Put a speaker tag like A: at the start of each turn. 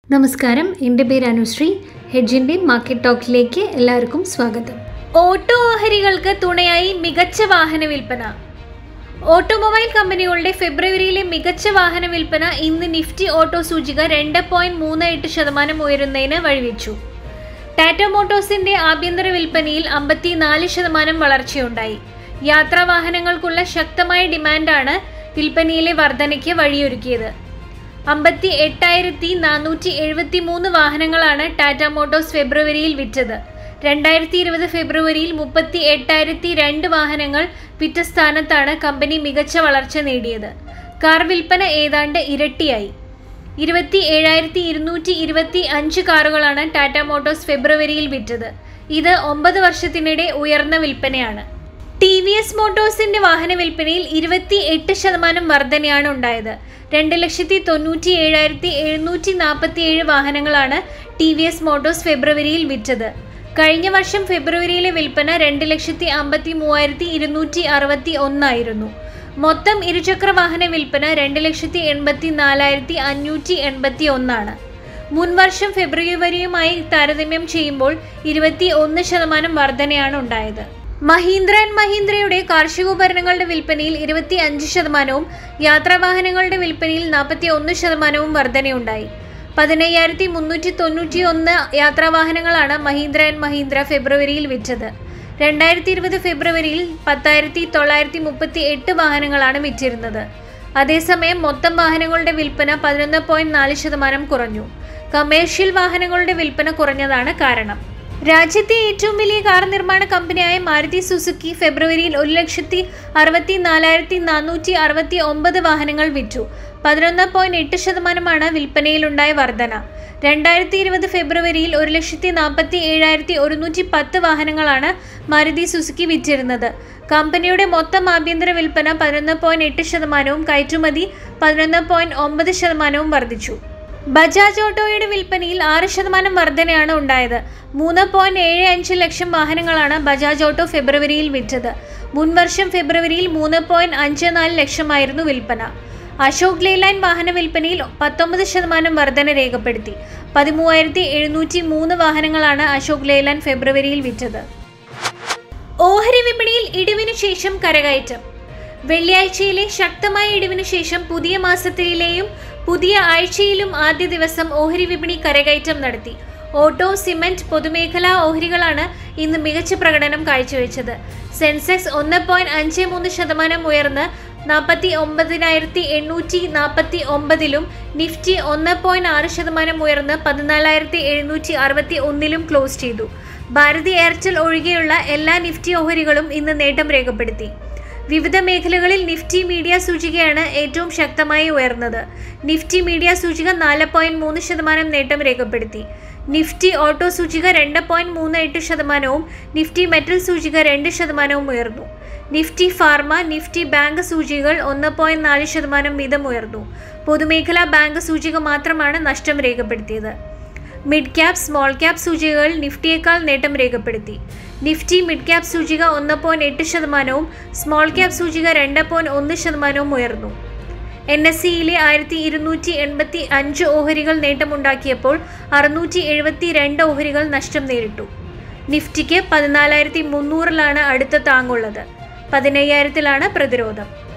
A: നമസ്കാരം എൻ്റെ പേര് അനുശ്രീ ഹെഡ്ജിൻ്റെ മാർക്കറ്റ് ടോക്കിലേക്ക് എല്ലാവർക്കും സ്വാഗതം
B: ഓട്ടോ ഓഹരികൾക്ക് തുണയായി മികച്ച വാഹന വിൽപ്പന ഓട്ടോമൊബൈൽ കമ്പനികളുടെ ഫെബ്രുവരിയിലെ മികച്ച വാഹന വിൽപ്പന ഇന്ന് നിഫ്റ്റി ഓട്ടോ സൂചിക രണ്ട് പോയിന്റ് മൂന്ന് എട്ട് ശതമാനം ഉയരുന്നതിന് വഴിവെച്ചു ടാറ്റ മോട്ടോഴ്സിന്റെ ആഭ്യന്തര വിൽപ്പനയിൽ അമ്പത്തിനാല് ശതമാനം വളർച്ചയുണ്ടായി യാത്രാ വാഹനങ്ങൾക്കുള്ള ശക്തമായ ഡിമാൻഡാണ് വിൽപ്പനയിലെ വർധനയ്ക്ക് വഴിയൊരുക്കിയത് അമ്പത്തി എട്ടായിരത്തി നാനൂറ്റി എഴുപത്തി മൂന്ന് വാഹനങ്ങളാണ് ടാറ്റ മോട്ടോഴ്സ് ഫെബ്രുവരിയിൽ വിറ്റത് രണ്ടായിരത്തി ഇരുപത് ഫെബ്രുവരിയിൽ മുപ്പത്തി എട്ടായിരത്തി രണ്ട് വാഹനങ്ങൾ വിറ്റ സ്ഥാനത്താണ് കമ്പനി മികച്ച വളർച്ച നേടിയത് കാർ വിൽപ്പന ഏതാണ്ട് ഇരട്ടിയായി ഇരുപത്തി ഏഴായിരത്തി ഇരുന്നൂറ്റി ഇരുപത്തി അഞ്ച് കാറുകളാണ് ടാറ്റ മോട്ടോഴ്സ് ഫെബ്രുവരിയിൽ വിറ്റത് ഇത് ഒമ്പത് വർഷത്തിനിടെ ഉയർന്ന വിൽപ്പനയാണ് ടി വി എസ് മോട്ടോഴ്സിന്റെ വാഹന വിൽപ്പനയിൽ ഇരുപത്തി എട്ട് ശതമാനം വർധനയാണ് ഉണ്ടായത് രണ്ട് ലക്ഷത്തി തൊണ്ണൂറ്റി ഏഴായിരത്തി എഴുന്നൂറ്റി നാൽപ്പത്തി ഏഴ് വാഹനങ്ങളാണ് ടി വി എസ് മോട്ടോഴ്സ് ഫെബ്രുവരിയിൽ വിറ്റത് കഴിഞ്ഞ വർഷം ഫെബ്രുവരിയിലെ വിൽപ്പന രണ്ട് ലക്ഷത്തി അമ്പത്തി മൂവായിരത്തി ഇരുന്നൂറ്റി അറുപത്തി ഒന്നായിരുന്നു മൊത്തം ഇരുചക്ര വാഹന വിൽപ്പന രണ്ട് ലക്ഷത്തി എൺപത്തി നാലായിരത്തി അഞ്ഞൂറ്റി എൺപത്തി ഒന്നാണ് മുൻവർഷം ഫെബ്രുവരിയുമായി താരതമ്യം ചെയ്യുമ്പോൾ ഇരുപത്തി ഒന്ന് ശതമാനം വർധനയാണ് ഉണ്ടായത് മഹീന്ദ്ര ആൻഡ് മഹീന്ദ്രയുടെ കാർഷികോപകരണങ്ങളുടെ വിൽപ്പനയിൽ ഇരുപത്തി അഞ്ച് ശതമാനവും യാത്രാവാഹനങ്ങളുടെ വിൽപ്പനയിൽ നാൽപ്പത്തി ഒന്ന് ശതമാനവും വർധനയുണ്ടായി പതിനയ്യായിരത്തി മുന്നൂറ്റി തൊണ്ണൂറ്റി ഒന്ന് യാത്രാവാഹനങ്ങളാണ് മഹീന്ദ്ര ആൻഡ് മഹീന്ദ്ര ഫെബ്രുവരിയിൽ വിറ്റത് രണ്ടായിരത്തി ഇരുപത് ഫെബ്രുവരിയിൽ പത്തായിരത്തി തൊള്ളായിരത്തി മുപ്പത്തി എട്ട് വാഹനങ്ങളാണ് വിറ്റിരുന്നത് അതേസമയം മൊത്തം വാഹനങ്ങളുടെ വിൽപ്പന പതിനൊന്ന് പോയിന്റ് നാല് ശതമാനം കുറഞ്ഞു കമേഴ്ഷ്യൽ വാഹനങ്ങളുടെ വിൽപ്പന കുറഞ്ഞതാണ് കാരണം രാജ്യത്തെ ഏറ്റവും വലിയ കാർ നിർമ്മാണ കമ്പനിയായ മാരുതി സുസുക്കി ഫെബ്രുവരിയിൽ ഒരു ലക്ഷത്തി അറുപത്തി നാലായിരത്തി നാനൂറ്റി അറുപത്തി ഒമ്പത് വാഹനങ്ങൾ വിറ്റു പതിനൊന്ന് പോയിന്റ് എട്ട് ശതമാനമാണ് വിൽപ്പനയിലുണ്ടായ വർധന രണ്ടായിരത്തി ഇരുപത് ഫെബ്രുവരിയിൽ ഒരു ലക്ഷത്തി നാൽപ്പത്തി ഏഴായിരത്തി ഒരുന്നൂറ്റി പത്ത് വാഹനങ്ങളാണ് മാരുതി സുസുക്കി വിറ്റിരുന്നത് കമ്പനിയുടെ മൊത്തം ആഭ്യന്തര വിൽപ്പന പതിനൊന്ന് പോയിന്റ് എട്ട് ശതമാനവും കയറ്റുമതി പതിനൊന്ന് പോയിന്റ് ഒമ്പത് ശതമാനവും വർദ്ധിച്ചു ബജാജ് ഓട്ടോയുടെ വിൽപ്പനയിൽ ആറ് ശതമാനം വർധനയാണ് ഉണ്ടായത് മൂന്ന് പോയിന്റ് ഏഴ് അഞ്ച് ലക്ഷം വാഹനങ്ങളാണ് ബജാജ് ഓട്ടോ ഫെബ്രുവരിയിൽ വിറ്റത് മുൻവർഷം ഫെബ്രുവരിയിൽ മൂന്ന് പോയിന്റ് അഞ്ച് നാല് ലക്ഷമായിരുന്നു വിൽപ്പന അശോക് ലേലാൻഡ് വാഹന വിൽപ്പനയിൽ പത്തൊമ്പത് ശതമാനം വർധന രേഖപ്പെടുത്തി പതിമൂവായിരത്തി എഴുന്നൂറ്റി മൂന്ന് വാഹനങ്ങളാണ് അശോക് ലേലാൻഡ് ഫെബ്രുവരിയിൽ വിറ്റത് ഓഹരി വിപണിയിൽ ഇടിവിനു ശേഷം കരകയറ്റം വെള്ളിയാഴ്ചയിലെ ശക്തമായ ഇടിവിനു ശേഷം പുതിയ മാസത്തിലെയും പുതിയ ആഴ്ചയിലും ആദ്യ ദിവസം ഓഹരി വിപണി കരകയറ്റം നടത്തി ഓട്ടോ സിമന്റ് പൊതുമേഖലാ ഓഹരികളാണ് ഇന്ന് മികച്ച പ്രകടനം കാഴ്ചവെച്ചത് സെൻസെക്സ് ഒന്ന് പോയിന്റ് അഞ്ച് മൂന്ന് ശതമാനം ഉയർന്ന് നാൽപ്പത്തി ഒമ്പതിനായിരത്തി എണ്ണൂറ്റി നാൽപ്പത്തി ഒമ്പതിലും നിഫ്റ്റി ഒന്ന് പോയിന്റ് ആറ് ശതമാനം ഉയർന്ന് പതിനാലായിരത്തി എഴുന്നൂറ്റി അറുപത്തി ഒന്നിലും ക്ലോസ് ചെയ്തു ഭാരതി എയർടെൽ ഒഴികെയുള്ള എല്ലാ നിഫ്റ്റി ഓഹരികളും ഇന്ന് നേട്ടം രേഖപ്പെടുത്തി വിവിധ മേഖലകളിൽ നിഫ്റ്റി മീഡിയ സൂചികയാണ് ഏറ്റവും ശക്തമായി ഉയർന്നത് നിഫ്റ്റി മീഡിയ സൂചിക നാല് പോയിന്റ് മൂന്ന് ശതമാനം നേട്ടം രേഖപ്പെടുത്തി നിഫ്റ്റി ഓട്ടോ സൂചിക രണ്ട് പോയിന്റ് മൂന്ന് എട്ട് ശതമാനവും നിഫ്റ്റി മെറ്റൽ സൂചിക രണ്ട് ശതമാനവും ഉയർന്നു നിഫ്റ്റി ഫാർമ നിഫ്റ്റി ബാങ്ക് സൂചികകൾ ഒന്ന് പോയിന്റ് നാല് ശതമാനം വീതം ഉയർന്നു പൊതുമേഖലാ ബാങ്ക് സൂചിക മാത്രമാണ് നഷ്ടം രേഖപ്പെടുത്തിയത് മിഡ് ക്യാപ് സ്മോൾ ക്യാപ് സൂചികകൾ നിഫ്റ്റിയേക്കാൾ നേട്ടം രേഖപ്പെടുത്തി നിഫ്റ്റി മിഡ് ക്യാപ് സൂചിക ഒന്ന് പോയിന്റ് എട്ട് ശതമാനവും സ്മോൾ ക്യാപ് സൂചിക രണ്ട് പോയിന്റ് ഒന്ന് ശതമാനവും ഉയർന്നു എൻ എസ് സിയിലെ ആയിരത്തി ഇരുന്നൂറ്റി എൺപത്തി അഞ്ച് ഓഹരികൾ നേട്ടമുണ്ടാക്കിയപ്പോൾ അറുന്നൂറ്റി എഴുപത്തി രണ്ട് ഓഹരികൾ നഷ്ടം നേരിട്ടു നിഫ്റ്റിക്ക് പതിനാലായിരത്തി മുന്നൂറിലാണ് അടുത്ത താങ്ങുള്ളത് പതിനയ്യായിരത്തിലാണ് പ്രതിരോധം